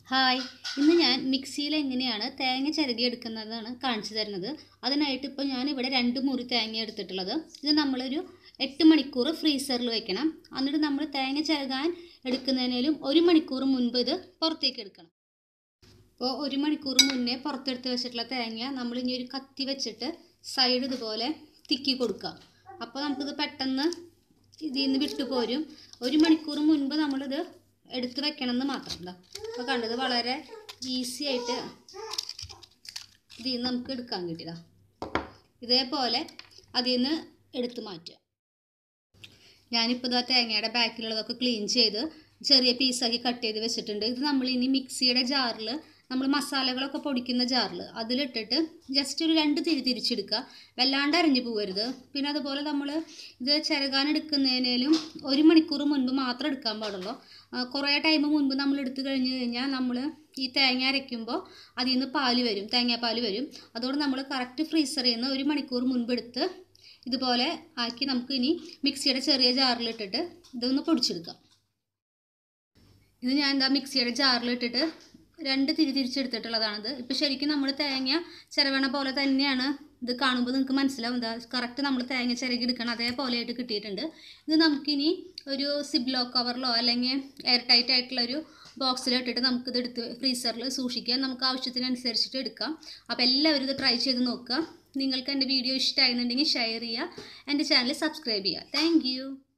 hi ഇന്ന് ഞാൻ മിക്സിയിൽ എങ്ങനെയാണ് തേങ്ങ ചിരകി എടുക്കുന്നതാണ് കാണിച്ചു തരുന്നത് അതിനായിട്ട് ഇപ്പോൾ ഞാൻ ഇവിടെ രണ്ട് മുറി തേങ്ങ എടുത്തിട്ടുള്ളത് ഇത് നമ്മളൊരു എട്ട് മണിക്കൂർ ഫ്രീസറിൽ വെക്കണം എന്നിട്ട് നമ്മൾ തേങ്ങ ചിരകാൻ എടുക്കുന്നതിനേലും ഒരു മണിക്കൂർ മുൻപ് ഇത് പുറത്തേക്ക് എടുക്കണം അപ്പോൾ ഒരു മണിക്കൂർ മുന്നേ പുറത്തെടുത്ത് വെച്ചിട്ടുള്ള തേങ്ങ നമ്മൾ ഇനി ഒരു കത്തി വെച്ചിട്ട് സൈഡ് ഇതുപോലെ തിക്കി കൊടുക്കുക അപ്പോൾ നമുക്കിത് പെട്ടെന്ന് ഇതിൽ നിന്ന് വിട്ടുപോരും ഒരു മണിക്കൂർ മുൻപ് നമ്മളിത് എടുത്ത് വെക്കണം എന്ന് മാത്രം എന്താ അപ്പോൾ കണ്ടത് വളരെ ഈസി ആയിട്ട് ഇതിൽ നിന്ന് നമുക്ക് എടുക്കാൻ കിട്ടിയതാ ഇതേപോലെ അതിൽ നിന്ന് എടുത്ത് മാറ്റുക ഞാനിപ്പോൾ ഇതാ തേങ്ങയുടെ ബാക്കിലുള്ളതൊക്കെ ക്ലീൻ ചെയ്ത് ചെറിയ പീസാക്കി കട്ട് ചെയ്ത് വെച്ചിട്ടുണ്ട് ഇത് നമ്മൾ ഇനി മിക്സിയുടെ ജാറിൽ നമ്മൾ മസാലകളൊക്കെ പൊടിക്കുന്ന ജാറിൽ അതിലിട്ടിട്ട് ജസ്റ്റ് ഒരു രണ്ട് തിരി തിരിച്ചെടുക്കുക വല്ലാണ്ട് അരിഞ്ഞു പോകരുത് പിന്നെ അതുപോലെ നമ്മൾ ഇത് ചിരകാൻ എടുക്കുന്നതിനേലും ഒരു മണിക്കൂർ മുൻപ് മാത്രം എടുക്കാൻ പാടുള്ളൂ കുറേ ടൈം മുൻപ് നമ്മൾ എടുത്തു കഴിഞ്ഞ് കഴിഞ്ഞാൽ നമ്മൾ ഈ തേങ്ങ അരയ്ക്കുമ്പോൾ അതിൽ നിന്ന് പാല് വരും തേങ്ങാപ്പാൽ വരും അതുകൊണ്ട് നമ്മൾ കറക്റ്റ് ഫ്രീസറിൽ നിന്ന് ഒരു മണിക്കൂർ മുൻപ് എടുത്ത് ഇതുപോലെ ആക്കി നമുക്ക് ഇനി മിക്സിയുടെ ചെറിയ ജാറിലിട്ടിട്ട് ഇതൊന്ന് പൊടിച്ചെടുക്കാം ഇത് ഞാൻ എന്താ മിക്സിയുടെ ജാറിലിട്ടിട്ട് രണ്ട് തിരി തിരിച്ചെടുത്തിട്ടുള്ളതാണിത് ഇപ്പോൾ ശരിക്കും നമ്മൾ തേങ്ങ ചിരവണ പോലെ തന്നെയാണ് ഇത് കാണുമ്പോൾ നിങ്ങൾക്ക് മനസ്സിലാവും എന്താ കറക്റ്റ് നമ്മൾ തേങ്ങ ചിരകി എടുക്കണം അതേപോലെ ആയിട്ട് കിട്ടിയിട്ടുണ്ട് ഇത് നമുക്കിനി ഒരു സിബ്ലോ കവറിലോ അല്ലെങ്കിൽ എയർ ടൈറ്റ് ആയിട്ടുള്ള ഒരു ബോക്സിലിട്ടിട്ട് നമുക്കിത് എടുത്ത് ഫ്രീസറിൽ സൂക്ഷിക്കാം നമുക്ക് ആവശ്യത്തിനനുസരിച്ചിട്ട് എടുക്കാം അപ്പോൾ എല്ലാവരും ഇത് ട്രൈ ചെയ്ത് നോക്കുക നിങ്ങൾക്ക് എൻ്റെ വീഡിയോ ഇഷ്ടമായിരുന്നുണ്ടെങ്കിൽ ഷെയർ ചെയ്യുക എൻ്റെ ചാനൽ സബ്സ്ക്രൈബ് ചെയ്യുക താങ്ക്